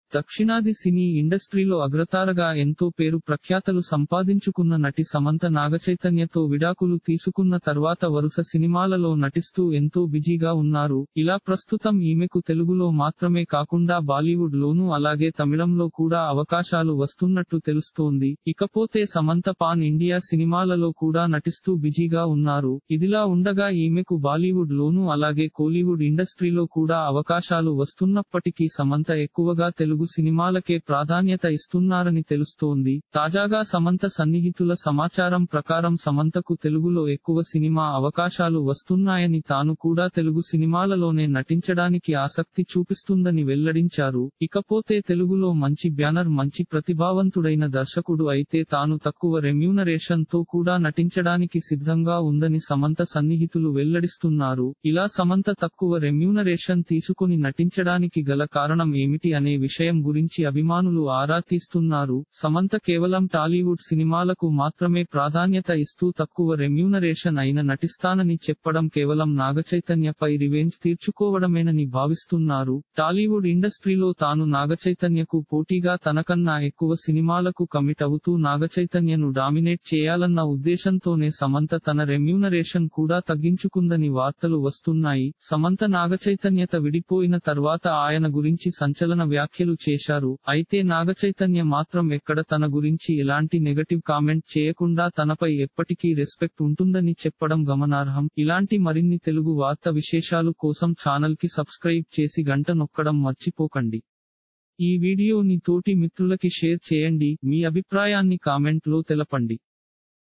దక్షిణాది సినీ ఇండస్ట్రీలో అగ్రతారగా ఎంతో పేరు ప్రఖ్యాతలు సంపాదించుకున్న నటి సమంత నాగచైతన్యతో విడాకులు తీసుకున్న తర్వాత వరుస సినిమాలలో నటిస్తూ ఎంతో బిజీగా ఉన్నారు ఇలా ప్రస్తుతం ఈమెకు తెలుగులో మాత్రమే కాకుండా బాలీవుడ్ లోనూ అలాగే తమిళంలో కూడా అవకాశాలు వస్తున్నట్టు తెలుస్తోంది ఇకపోతే సమంత పాన్ ఇండియా సినిమాలలో కూడా నటిస్తూ బిజీగా ఉన్నారు ఇదిలా ఉండగా ఈమెకు బాలీవుడ్ లోనూ అలాగే కోలీవుడ్ ఇండస్ట్రీలో కూడా అవకాశాలు వస్తున్నప్పటికీ సమంత ఎక్కువగా తెలుగు సినిమాలకే ప్రాధాన్యత ఇస్తున్నారని తెలుస్తోంది తాజాగా సమంత సన్నిహితుల సమాచారం ప్రకారం సమంతకు తెలుగులో ఎక్కువ సినిమా అవకాశాలు వస్తున్నాయని తాను కూడా తెలుగు సినిమాలలోనే నటించడానికి ఆసక్తి చూపిస్తుందని వెల్లడించారు ఇకపోతే తెలుగులో మంచి బ్యానర్ మంచి ప్రతిభావంతుడైన దర్శకుడు అయితే తాను తక్కువ రెమ్యూనరేషన్ తో కూడా నటించడానికి సిద్ధంగా ఉందని సమంత సన్నిహితులు వెల్లడిస్తున్నారు ఇలా సమంత తక్కువ రెమ్యూనరేషన్ తీసుకుని నటించడానికి గల కారణం ఏమిటి అనే విషయం గురించి అభిమానులు ఆరా తీస్తున్నారు సమంత కేవలం టాలీవుడ్ సినిమాలకు మాత్రమే ప్రాధాన్యత ఇస్తూ తక్కువ రెమ్యూనరేషన్ అయిన నటిస్తానని చెప్పడం కేవలం నాగచైతన్యపై రివెంజ్ తీర్చుకోవడమేనని భావిస్తున్నారు టాలీవుడ్ ఇండస్ట్రీలో తాను నాగచైతన్యకు పోటీగా తనకన్నా ఎక్కువ సినిమాలకు కమిట్ అవుతూ నాగచైతన్యను డామినేట్ చేయాలన్న ఉద్దేశంతోనే సమంత తన రెమ్యూనరేషన్ కూడా తగ్గించుకుందని వార్తలు వస్తున్నాయి సమంత నాగచైతన్యత విడిపోయిన తర్వాత ఆయన గురించి సంచలన వ్యాఖ్యలు చేశారు అయితే నాగచైతన్య మాత్రం ఎక్కడ తన గురించి ఎలాంటి నెగటివ్ కామెంట్ చేయకుండా తనపై ఎప్పటికీ రెస్పెక్ట్ ఉంటుందని చెప్పడం గమనార్హం ఇలాంటి మరిన్ని తెలుగు వార్త విశేషాలు కోసం ఛానల్ కి సబ్స్క్రైబ్ చేసి గంట నొక్కడం మర్చిపోకండి ఈ వీడియోని తోటి మిత్రులకి షేర్ చేయండి మీ అభిప్రాయాన్ని కామెంట్ లో తెలపండి